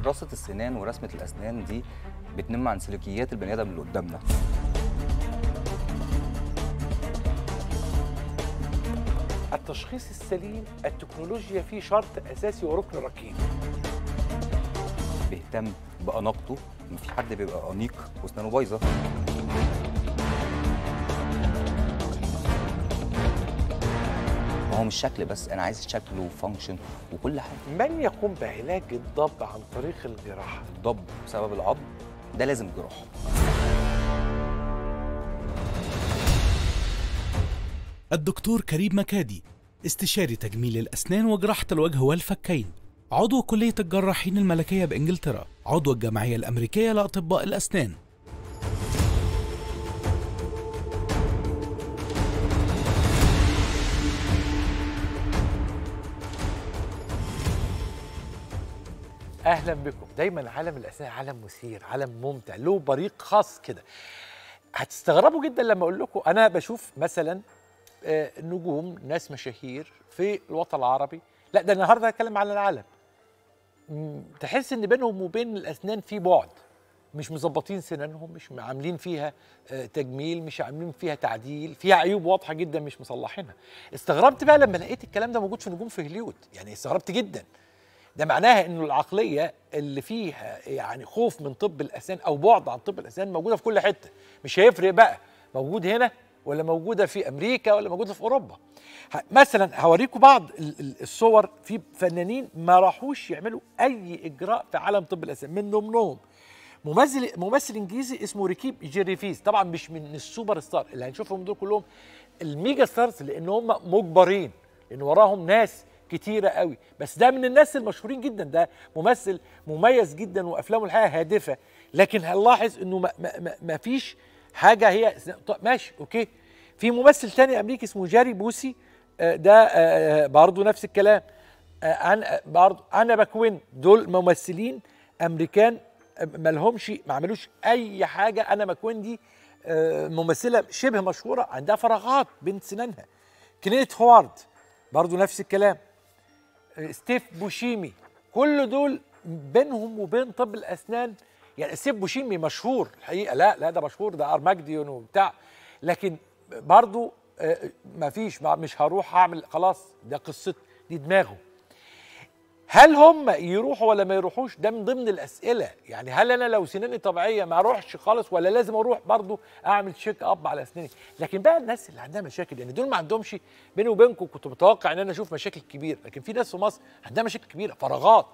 رصه السنان ورسمه الاسنان دي بتنم عن سلوكيات البني ادم اللي قدامنا التشخيص السليم التكنولوجيا فيه شرط اساسي وركن ركين بيهتم باناقته ما في حد بيبقى انيق واسنانه بايظه ما هو مش شكل بس انا عايز شكل وفانكشن وكل حاجه من يقوم بعلاج الضب عن طريق الجراحه الضب بسبب العظم ده لازم جراحه الدكتور كريم مكادي استشاري تجميل الأسنان وجراحة الوجه والفكين عضو كلية الجراحين الملكية بإنجلترا عضو الجمعية الأمريكية لأطباء الأسنان اهلا بكم دايما عالم الاسنان عالم مثير عالم ممتع له بريق خاص كده هتستغربوا جدا لما اقول لكم انا بشوف مثلا آه، نجوم ناس مشاهير في الوطن العربي لا ده النهارده هتكلم على العالم مم، تحس ان بينهم وبين الاسنان في بعد مش مظبطين سنانهم مش عاملين فيها آه، تجميل مش عاملين فيها تعديل فيها عيوب واضحه جدا مش مصلحينها استغربت بقى لما لقيت الكلام ده موجود في نجوم في هوليوود يعني استغربت جدا ده معناها انه العقليه اللي فيها يعني خوف من طب الاسنان او بعد عن طب الاسنان موجوده في كل حته مش هيفرق بقى موجود هنا ولا موجوده في امريكا ولا موجوده في اوروبا ه- مثلا هوريكم بعض ال- ال- الصور في فنانين ما راحوش يعملوا اي اجراء في عالم طب الاسنان من ضمنهم ممثل ممثل انجليزي اسمه ريكيب جيريفيز طبعا مش من السوبر ستار اللي هنشوفهم دول كلهم الميجا ستارز لان هم مجبرين لان وراهم ناس كتيره قوي بس ده من الناس المشهورين جدا ده ممثل مميز جدا وافلامه الحقيقه هادفه لكن هنلاحظ انه ما, ما, ما, ما فيش حاجه هي طب ماشي اوكي في ممثل تاني امريكي اسمه جاري بوسي آه، ده آه، برضه نفس الكلام آه، انا برضه انا باكوين دول ممثلين امريكان آه، مالهمش ما عملوش اي حاجه انا ماكوين دي آه، ممثله شبه مشهوره عندها فراغات بين سنانها كليت هوارد برضه نفس الكلام آه، ستيف بوشيمي كل دول بينهم وبين طب الاسنان يعني ستيف بوشيمي مشهور الحقيقه لا لا ده مشهور ده ارماجديون وبتاع لكن برضه ما فيش ما- مش هروح اعمل خلاص ده قصه دي دماغه هل هم يروحوا ولا ما يروحوش ده من ضمن الاسئله يعني هل انا لو سناني طبيعيه ما اروحش خالص ولا لازم اروح برضو اعمل تشيك اب على اسناني لكن بقى الناس اللي عندها مشاكل يعني دول ما عندهمش بيني وبينكم كنت متوقع ان انا اشوف مشاكل كبيره لكن في ناس في مصر عندها مشاكل كبيره فراغات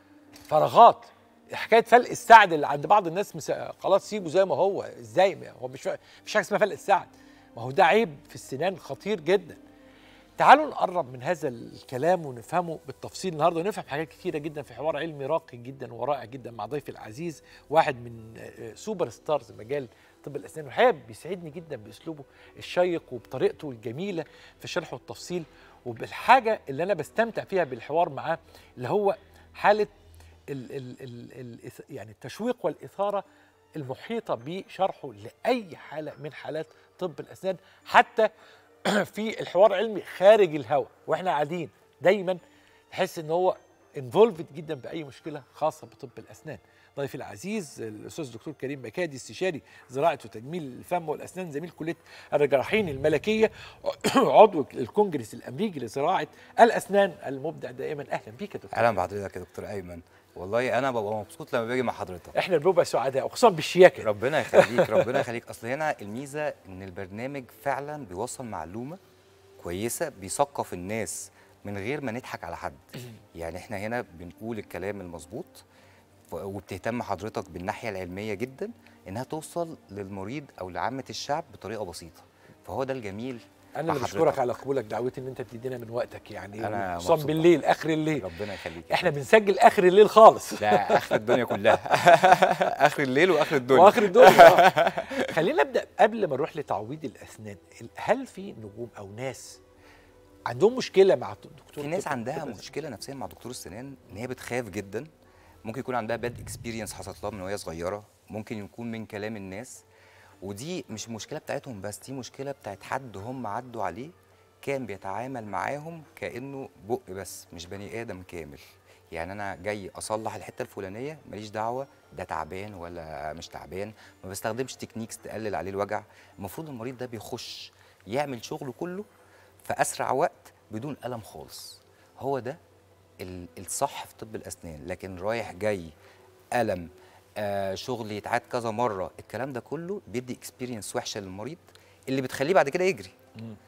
فراغات حكايه فلق السعد اللي عند بعض الناس مس... خلاص سيبه زي ما هو ازاي ما هو مش مش حاجه اسمها فلق السعد ما هو ده عيب في السنان خطير جدا تعالوا نقرب من هذا الكلام ونفهمه بالتفصيل النهارده ونفهم حاجات كتيره جدا في حوار علمي راقي جدا ورائع جدا مع ضيفي العزيز واحد من آه، سوبر ستارز مجال طب الاسنان والحقيقه بيسعدني جدا باسلوبه الشيق وبطريقته الجميله في الشرح والتفصيل وبالحاجه اللي انا بستمتع فيها بالحوار معاه اللي هو حاله ال ال ال ال يعني التشويق والاثاره المحيطه بشرحه لاي حاله من حالات طب الاسنان حتى في الحوار العلمي خارج الهواء واحنا قاعدين دايما تحس ان هو انفولفد جدا باي مشكله خاصه بطب الاسنان ضيفي العزيز الاستاذ الدكتور كريم مكادي استشاري زراعه وتجميل الفم والاسنان زميل كليه الجراحين الملكيه عضو الكونجرس الامريكي لزراعه الاسنان المبدع دائما اهلا بيك يا دكتور اهلا بحضرتك يا دكتور ايمن والله انا ببقى مبسوط لما باجي مع حضرتك احنا بنبقى سعداء وخصوصا بالشياكه ربنا يخليك ربنا يخليك اصل هنا الميزه ان البرنامج فعلا بيوصل معلومه كويسه بيثقف الناس من غير ما نضحك على حد يعني احنا هنا بنقول الكلام المظبوط ف- وبتهتم حضرتك بالناحيه العلميه جدا انها توصل للمريض او لعامه الشعب بطريقه بسيطه فهو ده الجميل انا مع اللي حضرتك. بشكرك على قبولك دعوتي ان انت بتدينا من وقتك يعني أنا خصوصا مبسوط بالليل اخر الليل ربنا يخليك يا احنا فندم. بنسجل اخر الليل خالص ده اخر الدنيا كلها اخر الليل واخر الدنيا واخر الدنيا آه. خلينا نبدا قبل ما نروح لتعويض الاسنان هل في نجوم او ناس عندهم مشكله مع الدكتور في ناس طب- عندها طب- مشكله نفسيه مع دكتور السنان ان هي بتخاف جدا ممكن يكون عندها باد اكسبيرينس حصلت لها من وهي صغيره ممكن يكون من كلام الناس ودي مش مشكله بتاعتهم بس دي مشكله بتاعت حد هم عدوا عليه كان بيتعامل معاهم كانه بق بس مش بني ادم كامل يعني انا جاي اصلح الحته الفلانيه ماليش دعوه ده تعبان ولا مش تعبان ما بستخدمش تكنيكس تقلل عليه الوجع المفروض المريض ده بيخش يعمل شغله كله في اسرع وقت بدون الم خالص هو ده ال- الصح في طب الاسنان لكن رايح جاي الم آه شغل يتعاد كذا مره الكلام ده كله بيدي اكسبيرينس وحشه للمريض اللي بتخليه بعد كده يجري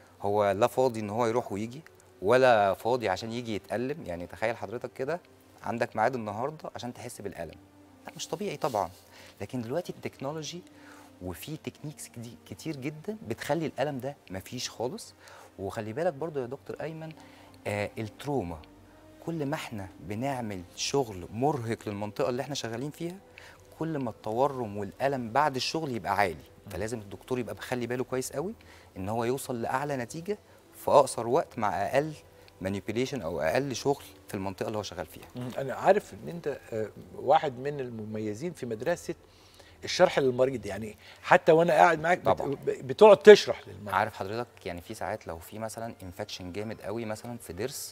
هو لا فاضي ان هو يروح ويجي ولا فاضي عشان يجي يتألم يعني تخيل حضرتك كده عندك ميعاد النهارده عشان تحس بالألم لا مش طبيعي طبعا لكن دلوقتي التكنولوجي وفي تكنيكس كدي- كتير جدا بتخلي الألم ده مفيش خالص وخلي بالك برضو يا دكتور أيمن آه التروما كل ما احنا بنعمل شغل مرهق للمنطقة اللي احنا شغالين فيها كل ما التورم والألم بعد الشغل يبقى عالي فلازم الدكتور يبقى مخلي باله كويس قوي ان هو يوصل لأعلى نتيجة في أقصر وقت مع أقل مانيبيوليشن أو أقل شغل في المنطقة اللي هو شغال فيها مم. انا عارف ان انت آه، واحد من المميزين في مدرسه الشرح للمريض يعني حتى وانا قاعد معاك بت- طبعاً. ب- بتقعد تشرح للمريض عارف حضرتك يعني في ساعات لو في مثلا انفكشن جامد قوي مثلا في ضرس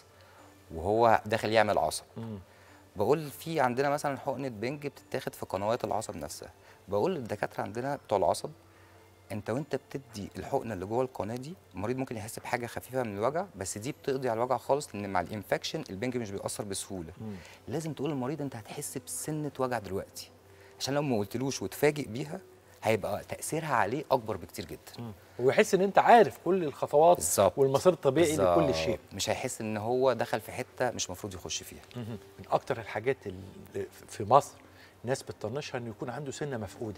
وهو داخل يعمل عصب مم. بقول في عندنا مثلا حقنه بنج بتتاخد في قنوات العصب نفسها بقول للدكاتره عندنا بتوع العصب انت وانت بتدي الحقنه اللي جوه القناه دي المريض ممكن يحس بحاجه خفيفه من الوجع بس دي بتقضي على الوجع خالص لان مع الانفكشن البنج مش بيأثر بسهوله مم. لازم تقول للمريض انت هتحس بسنه وجع دلوقتي عشان لو ما قلتلوش وتفاجئ بيها هيبقى تاثيرها عليه اكبر بكتير جدا مم. ويحس ان انت عارف كل الخطوات بالظبط. والمسار الطبيعي لكل بالظبط. شيء مش هيحس ان هو دخل في حته مش المفروض يخش فيها مهم. من اكتر الحاجات اللي في مصر الناس بتطنشها انه يكون عنده سنه مفقوده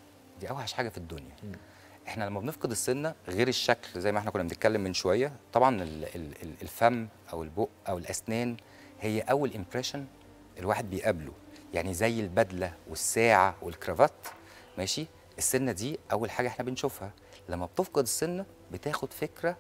دي اوحش حاجه في الدنيا مم. احنا لما بنفقد السنه غير الشكل زي ما احنا كنا بنتكلم من شويه طبعا ال ال ال الفم او البق او الاسنان هي اول امبريشن الواحد بيقابله يعني زي البدله والساعه والكرافات ماشي السنه دي اول حاجه احنا بنشوفها لما بتفقد السنه بتاخد فكره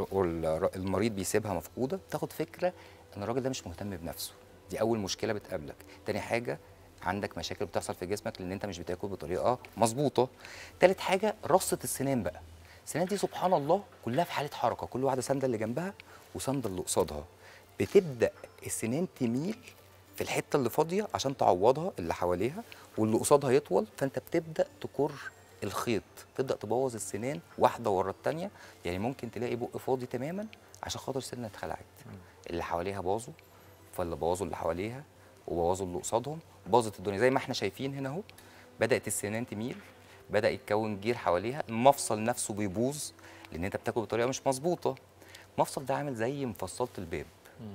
والمريض بيسيبها مفقوده بتاخد فكره ان الراجل ده مش مهتم بنفسه دي اول مشكله بتقابلك تاني حاجه عندك مشاكل بتحصل في جسمك لان انت مش بتاكل بطريقه مظبوطه تالت حاجه رصه السنان بقى السنان دي سبحان الله كلها في حاله حركه كل واحده سانده اللي جنبها وسانده اللي قصادها بتبدا السنان تميل في الحته اللي فاضيه عشان تعوضها اللي حواليها واللي قصادها يطول فانت بتبدا تكر الخيط تبدا تبوظ السنان واحده ورا الثانيه يعني ممكن تلاقي بق فاضي تماما عشان خاطر سنه اتخلعت اللي حواليها باظوا فاللي بوظوا اللي حواليها وبوظوا اللي قصادهم باظت الدنيا زي ما احنا شايفين هنا اهو بدات السنان تميل بدا يتكون جير حواليها المفصل نفسه بيبوظ لان انت بتاكل بطريقه مش مظبوطه المفصل ده عامل زي مفصله الباب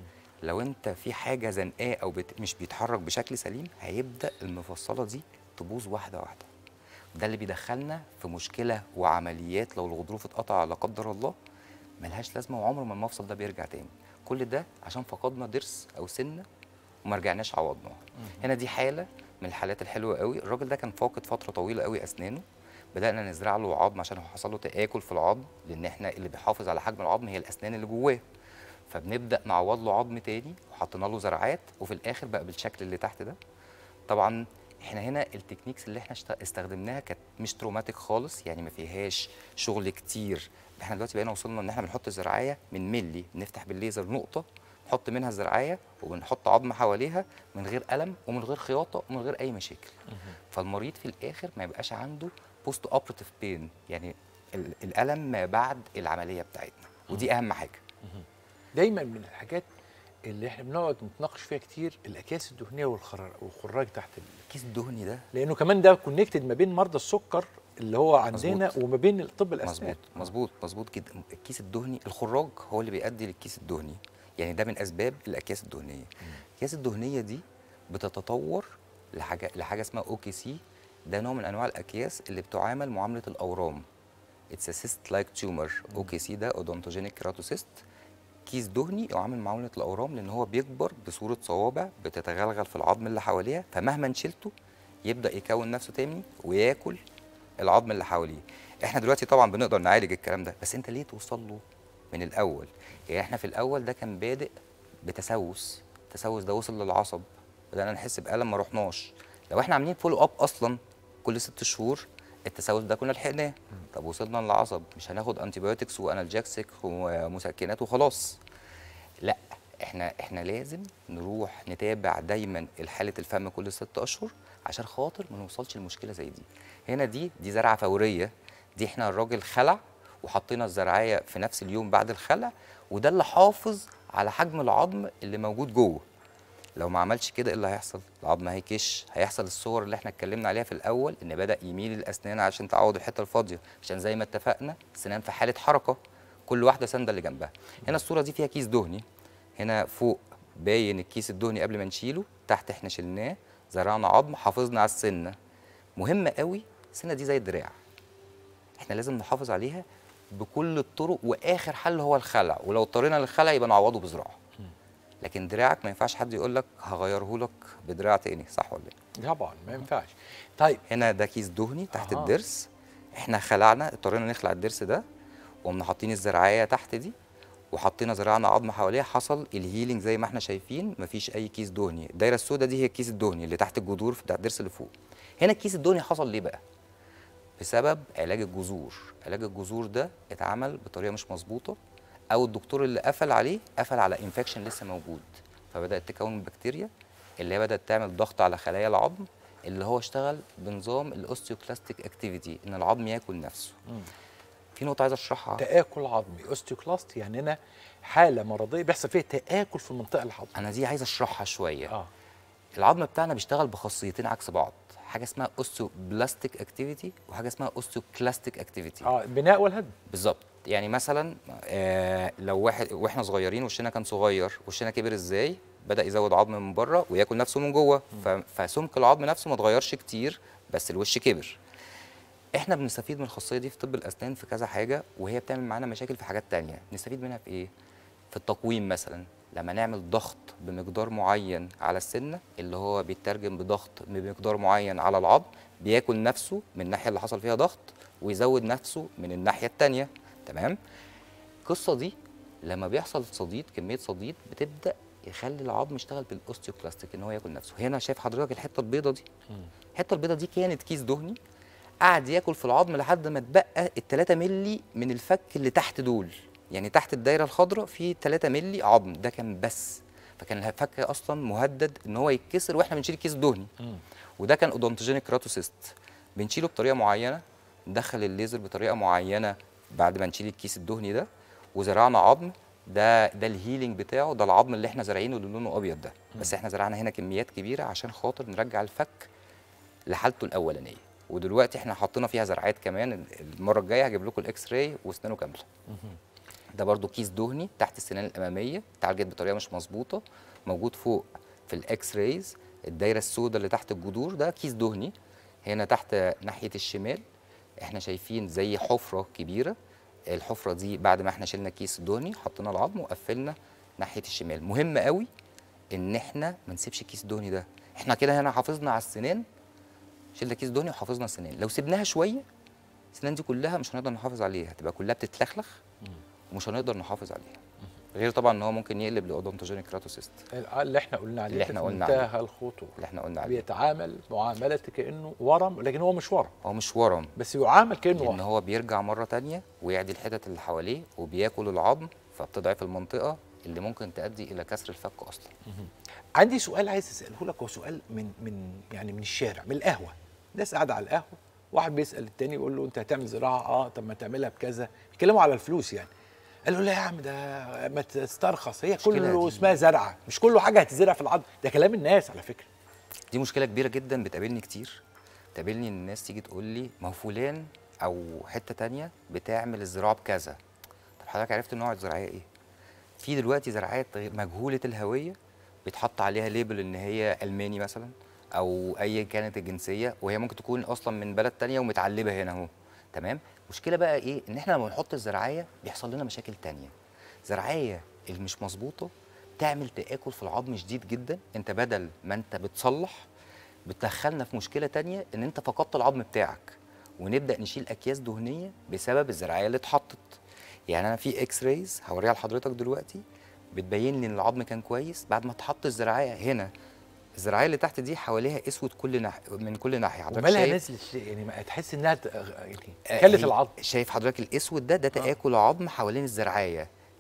لو انت في حاجه زنقاه او بت... مش بيتحرك بشكل سليم هيبدا المفصله دي تبوظ واحده واحده ده اللي بيدخلنا في مشكله وعمليات لو الغضروف اتقطع لا قدر الله ملهاش لازمه وعمر ما المفصل ده بيرجع تاني كل ده عشان فقدنا ضرس او سنه وما رجعناش عوضناها هنا دي حاله من الحالات الحلوه قوي الراجل ده كان فاقد فتره طويله قوي اسنانه بدانا نزرع له عظم عشان هو حصل له تاكل في العظم لان احنا اللي بيحافظ على حجم العظم هي الاسنان اللي جواه فبنبدا نعوض له عظم تاني وحطينا له زرعات وفي الاخر بقى بالشكل اللي تحت ده طبعا احنا هنا التكنيكس اللي احنا اشت- استخدمناها كانت مش تروماتيك خالص يعني ما فيهاش شغل كتير احنا دلوقتي بقينا وصلنا ان احنا بنحط الزراعيه من ملي بنفتح بالليزر نقطه نحط منها الزراعيه وبنحط عظم حواليها من غير الم ومن غير خياطه ومن غير اي مشاكل فالمريض في الاخر ما يبقاش عنده بوست اوبراتيف بين يعني ال- الالم ما بعد العمليه بتاعتنا ودي اهم حاجه دايما من الحاجات اللي احنا بنقعد نتناقش فيها كتير الاكياس الدهنيه والخرار والخراج تحت ال... الكيس الدهني ده لانه كمان ده كونكتد ما بين مرضى السكر اللي هو عندنا مظبوط. وما بين طب الاسنان مظبوط مظبوط مظبوط جدا الكيس الدهني الخراج هو اللي بيؤدي للكيس الدهني يعني ده من اسباب الاكياس الدهنيه الاكياس الدهنيه دي بتتطور لحاجه لحاجه اسمها او كي سي ده نوع من انواع الاكياس اللي بتعامل معامله الاورام اتس ا سيست لايك تيومر او كي سي ده اودونتوجينيك كيراتوسيست كيس دهني يعامل معامله الاورام لان هو بيكبر بصوره صوابع بتتغلغل في العظم اللي حواليها فمهما شلته يبدا يكون نفسه تاني وياكل العظم اللي حواليه احنا دلوقتي طبعا بنقدر نعالج الكلام ده بس انت ليه توصل له من الاول يعني احنا في الاول ده كان بادئ بتسوس التسوس ده وصل للعصب بدانا نحس بالم ما رحناش لو احنا عاملين فولو اب اصلا كل ست شهور التسوس ده كنا لحقناه طب وصلنا للعصب مش هناخد انتيبيوتكس وانالجكسيك ومسكنات وخلاص لا احنا احنا لازم نروح نتابع دايما حاله الفم كل ست اشهر عشان خاطر ما نوصلش لمشكله زي دي هنا دي دي زرعه فوريه دي احنا الراجل خلع وحطينا الزرعيه في نفس اليوم بعد الخلع وده اللي حافظ على حجم العظم اللي موجود جوه لو ما عملش كده ايه اللي هيحصل العظم هيكش هيحصل الصور اللي احنا اتكلمنا عليها في الاول ان بدا يميل الاسنان عشان تعوض الحته الفاضيه عشان زي ما اتفقنا السنان في حاله حركه كل واحده سانده اللي جنبها هنا الصوره دي فيها كيس دهني هنا فوق باين الكيس الدهني قبل ما نشيله تحت احنا شلناه زرعنا عظم حافظنا على السنه مهمه قوي السنه دي زي الدراع احنا لازم نحافظ عليها بكل الطرق واخر حل هو الخلع ولو اضطرينا للخلع يبقى نعوضه بزراعه لكن دراعك ما ينفعش حد يقول لك هغيره لك بدراع تاني صح ولا ايه طبعا ما ينفعش طيب هنا ده كيس دهني تحت أها. الضرس احنا خلعنا اضطرينا نخلع الضرس ده وقمنا حاطين الزرعيه تحت دي وحطينا زرعنا عظم حواليها حصل الهيلينج زي ما احنا شايفين مفيش اي كيس دهني الدايره السوداء دي هي الكيس الدهني اللي تحت الجذور بتاع الضرس اللي فوق هنا الكيس الدهني حصل ليه بقى بسبب علاج الجذور علاج الجذور ده اتعمل بطريقه مش مظبوطه او الدكتور اللي قفل عليه قفل على انفكشن لسه موجود فبدات تكون بكتيريا اللي هي بدات تعمل ضغط على خلايا العظم اللي هو اشتغل بنظام الاوستيوكلاستيك اكتيفيتي ان العظم ياكل نفسه في نقطه عايز اشرحها تآكل عظمي اوستيوكلاست يعني هنا حاله مرضيه بيحصل فيها تآكل في المنطقه العظميه انا دي عايز اشرحها شويه اه العظم بتاعنا بيشتغل بخاصيتين عكس بعض حاجه اسمها اوستيوبلاستيك اكتيفيتي وحاجه اسمها اوستيوكلاستيك اكتيفيتي اه البناء والهدم بالظبط يعني مثلا آه لو واحد واحنا صغيرين وشنا كان صغير وشنا كبر ازاي بدا يزود عظم من بره وياكل نفسه من جوه ف- فسمك العظم نفسه ما اتغيرش كتير بس الوش كبر احنا بنستفيد من الخاصيه دي في طب الاسنان في كذا حاجه وهي بتعمل معانا مشاكل في حاجات تانية نستفيد منها في ايه في التقويم مثلا لما نعمل ضغط بمقدار معين على السنه اللي هو بيترجم بضغط بمقدار معين على العظم بياكل نفسه من الناحيه اللي حصل فيها ضغط ويزود نفسه من الناحيه التانية تمام القصه دي لما بيحصل صديد كميه صديد بتبدا يخلي العظم يشتغل بالاوستيوكلاستيك ان هو ياكل نفسه هنا شايف حضرتك الحته البيضه دي الحته البيضه دي كانت كيس دهني قعد ياكل في العظم لحد ما اتبقى ال 3 مللي من الفك اللي تحت دول يعني تحت الدايره الخضراء في 3 مللي عظم ده كان بس فكان الفك اصلا مهدد ان هو يتكسر واحنا بنشيل كيس دهني وده كان اودونتوجينيك كراتوسيست بنشيله بطريقه معينه ندخل الليزر بطريقه معينه بعد ما نشيل الكيس الدهني ده وزرعنا عظم ده ده الهيلينج بتاعه ده العظم اللي احنا زارعينه اللي لونه ابيض ده بس احنا زرعنا هنا كميات كبيره عشان خاطر نرجع الفك لحالته الاولانيه ودلوقتي احنا حطينا فيها زرعات كمان المره الجايه هجيب لكم الاكس راي واسنانه كامله ده برضو كيس دهني تحت السنان الاماميه اتعالجت بطريقه مش مظبوطه موجود فوق في الاكس رايز الدايره السوداء اللي تحت الجذور ده كيس دهني هنا تحت ناحيه الشمال احنا شايفين زي حفره كبيره الحفره دي بعد ما احنا شلنا كيس الدهني حطينا العظم وقفلنا ناحيه الشمال مهم قوي ان احنا ما نسيبش الكيس الدهني ده احنا كده هنا حافظنا على السنان شلنا كيس دهني وحافظنا السنان لو سيبناها شويه السنان دي كلها مش هنقدر نحافظ عليها هتبقى كلها بتتلخلخ ومش هنقدر نحافظ عليها غير طبعا ان هو ممكن يقلب لاودونتوجينيك كراتوسيست اللي احنا قلنا عليه اللي احنا في قلنا منتهى الخطوره اللي احنا قلنا عليه بيتعامل معامله كانه ورم لكن هو مش ورم هو مش ورم بس يعامل كانه لان ورم هو بيرجع مره تانية ويعدي الحتت اللي حواليه وبياكل العظم فبتضعف المنطقه اللي ممكن تؤدي الى كسر الفك اصلا عندي سؤال عايز اساله لك هو سؤال من من يعني من الشارع من القهوه ناس قاعده على القهوه واحد بيسال التاني يقول له انت هتعمل زراعه اه طب ما تعملها بكذا بيتكلموا على الفلوس يعني قال له لا يا عم ده ما تسترخص هي مشكلة كله دي. اسمها زرعه مش كله حاجه هتزرع في العظم ده كلام الناس على فكره دي مشكله كبيره جدا بتقابلني كتير بتقابلني ان الناس تيجي تقول لي ما هو فلان او حته تانية بتعمل الزراعه بكذا طب حضرتك عرفت نوع الزراعيه ايه في دلوقتي زراعات غير- مجهوله الهويه بيتحط عليها ليبل ان هي الماني مثلا او ايا كانت الجنسيه وهي ممكن تكون اصلا من بلد تانية ومتعلبه هنا اهو تمام المشكله بقى ايه ان احنا لما نحط الزراعيه بيحصل لنا مشاكل تانية زراعيه اللي مش مظبوطه تعمل تاكل في العظم شديد جدا انت بدل ما انت بتصلح بتدخلنا في مشكله تانية ان انت فقدت العظم بتاعك ونبدا نشيل اكياس دهنيه بسبب الزراعيه اللي اتحطت يعني انا في اكس رايز هوريها لحضرتك دلوقتي بتبين لي ان العظم كان كويس بعد ما اتحط الزراعيه هنا الزراعيه اللي تحت دي حواليها اسود كل ناحيه من كل ناحيه حضرتك ومالها شايف نزلت ليه؟ يعني ما تحس انها ت- يعني آه، كلت هي- العظم شايف حضرتك الاسود ده ده تاكل عظم حوالين الزرعيه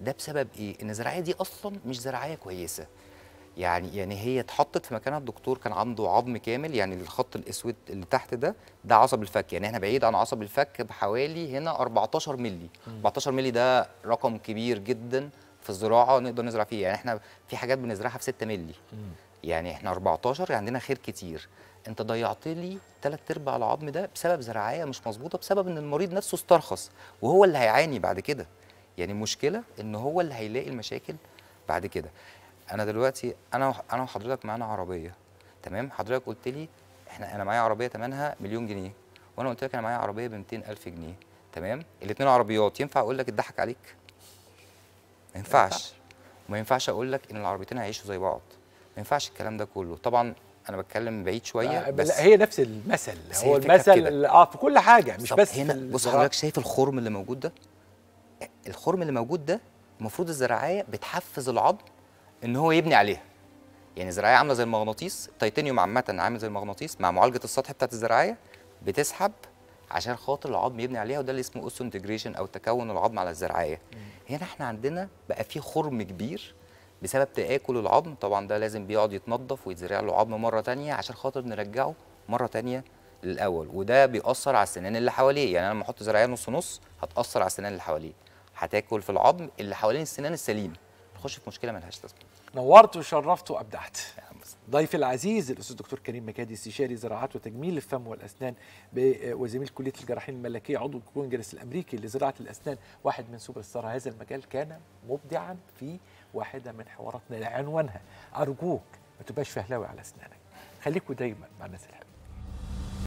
ده بسبب ايه ان الزراعيه دي اصلا مش زراعيه كويسه يعني يعني هي اتحطت في مكانها الدكتور كان عنده عظم كامل يعني الخط الاسود اللي تحت ده ده عصب الفك يعني احنا بعيد عن عصب الفك بحوالي هنا 14 مللي 14 مللي ده رقم كبير جدا في الزراعه نقدر نزرع فيه يعني احنا في حاجات بنزرعها في 6 مللي يعني احنا 14 يعني عندنا خير كتير انت ضيعت لي ثلاث ارباع العظم ده بسبب زراعيه مش مظبوطه بسبب ان المريض نفسه استرخص وهو اللي هيعاني بعد كده يعني المشكله ان هو اللي هيلاقي المشاكل بعد كده انا دلوقتي انا انا وحضرتك معانا عربيه تمام حضرتك قلت لي احنا انا معايا عربيه ثمنها مليون جنيه وانا قلت لك انا معايا عربيه ب 200000 جنيه تمام الاثنين عربيات ينفع اقول لك اتضحك عليك ما ينفعش وما ينفعش اقول لك ان العربيتين هيعيشوا زي بعض ما ينفعش الكلام ده كله طبعا انا بتكلم بعيد شويه بس بس هي نفس المثل بس هو هي الفكرة المثل كده. اللي- اه في كل حاجه مش طب بس هنا في بص الزراعة. حضرتك شايف الخرم اللي موجود ده الخرم اللي موجود ده المفروض الزراعيه بتحفز العظم ان هو يبني عليها يعني الزراعيه عامله زي المغناطيس التيتانيوم عامه عامل زي المغناطيس مع معالجه السطح بتاعت الزراعيه بتسحب عشان خاطر العظم يبني عليها وده اللي اسمه اوسو انتجريشن او تكون العظم على الزراعيه هنا احنا عندنا بقى في خرم كبير بسبب تآكل العظم طبعا ده لازم بيقعد يتنضف ويتزرع له عظم مره تانية عشان خاطر نرجعه مره تانية للاول وده بيأثر على السنان اللي حواليه يعني انا لما احط زراعيه نص نص هتأثر على السنان اللي حواليه هتاكل في العظم اللي حوالين السنان السليم نخش في مشكله ملهاش لازمه نورت وشرفت وابدعت ضيفي العزيز الاستاذ الدكتور كريم مكادي استشاري زراعات وتجميل الفم والاسنان ب- وزميل كليه الجراحين الملكيه عضو الكونجرس الامريكي لزراعه الاسنان واحد من سوبر ستار هذا المجال كان مبدعا في واحده من حواراتنا عنوانها ارجوك ما تبقاش فهلاوي على اسنانك خليكوا دايما مع الناس الحلوه